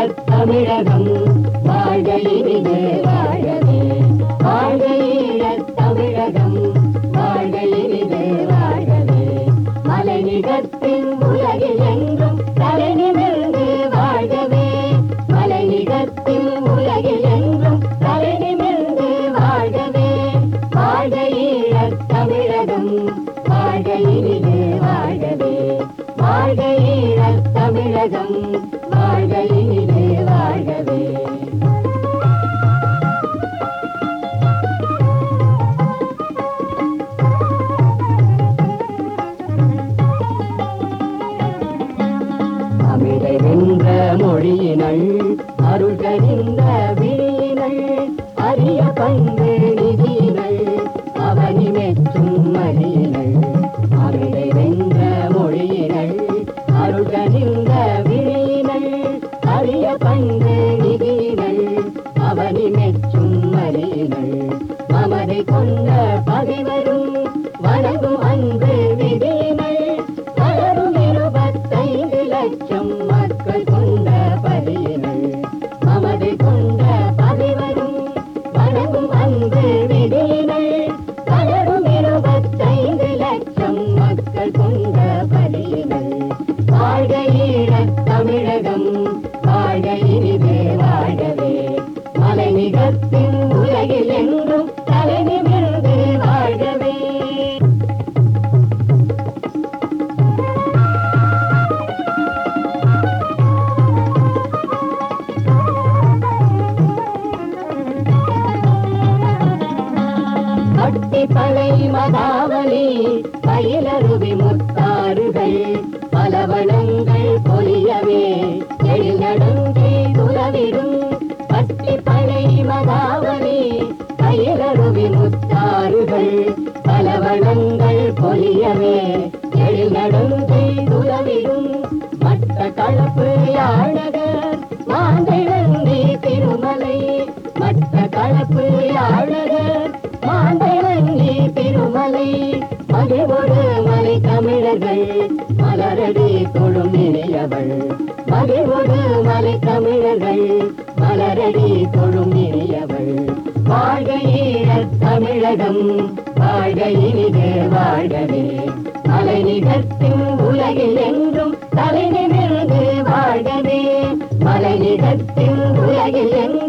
ஈழத் தமிழகம் வாழ்க இனிது வாழவே வாழ்க ஈழத் தமிழகம் வாழ்க இனிது வாழவே மலை நிகத்தின் உலகில் எங்கும் தலை நிமிர்ந்து வாழ்கவே மலை நிகத்தின் உலகில் எங்கும் தலை நிமிர்ந்து வாழ்கவே வாழ்க ஈழத் தமிழகம் வாழ்க இனிது வாழ்கவே வாழ்க ஈழத் தமிழகம் வாழ்க இனிது வாழ்கவே தமிழை வென்ற மொழியினள் அருள் கனிந்த விழியினள் அரிய பண்பு நிதியினள் அவனி மெச்சும் மதியினள் தமிழை வென்ற மொழியினள் அருள் கனிந்த விழியினள் அரிய பண்பு நிதியினள் அவனி மெச்சும் மதியினள் மமதை கொண்ட பகைவரும் வணங்கும் அன்பு விதியினள் வளரும் இருபத்தைந்து லட்சம் மக்கள் கொண்ட பதியினள் மமதை கொண்ட பகைவரும் வணங்கும் அன்பு விதியினள் வளரும் இருபத்தைந்து லட்சம் மக்கள் கொண்ட பதியினள் வாழ்க ஈழத் தமிழகம் வாழ்க இனிது வாழ்கவே மலை நிகத்தின் உலகில் எங்கும் தலை நிமிர்ந்து வாழ்கவே கட்டி பனை மதாவலி பயிலருவி முத்தாறுகள் பலவளங்கள் பொலியவே எழிலடங்கி துலவிடும் கட்டி பனை மதாவலி பயிலருவி முத்தாறுகள் பலவளங்கள் பொலியவே எழிலடங்கி துலவிடும் மட்ட களப்பு யாழகர் மாந்தைழந்தி திருமலை மட்ட களப்பு யாழகர் மாந்தைழந்தி திருமலை மகிழ்வொரு மலை தமிழர்கள் மலரடி தொழும் இனியவள் மகிழ்வொரு மலை தமிழர்கள் மலரடி தொழும் இனியவள் வாழ்க ஈழத் தமிழகம் வாழ்க இனிது வாழ்கவே மலை நிகழ்த்தும் உலகில் எங்கும் தலை நிமிர்ந்து வாழ்கவே மலை நிகழ்த்தும் உலகில் எங்கும்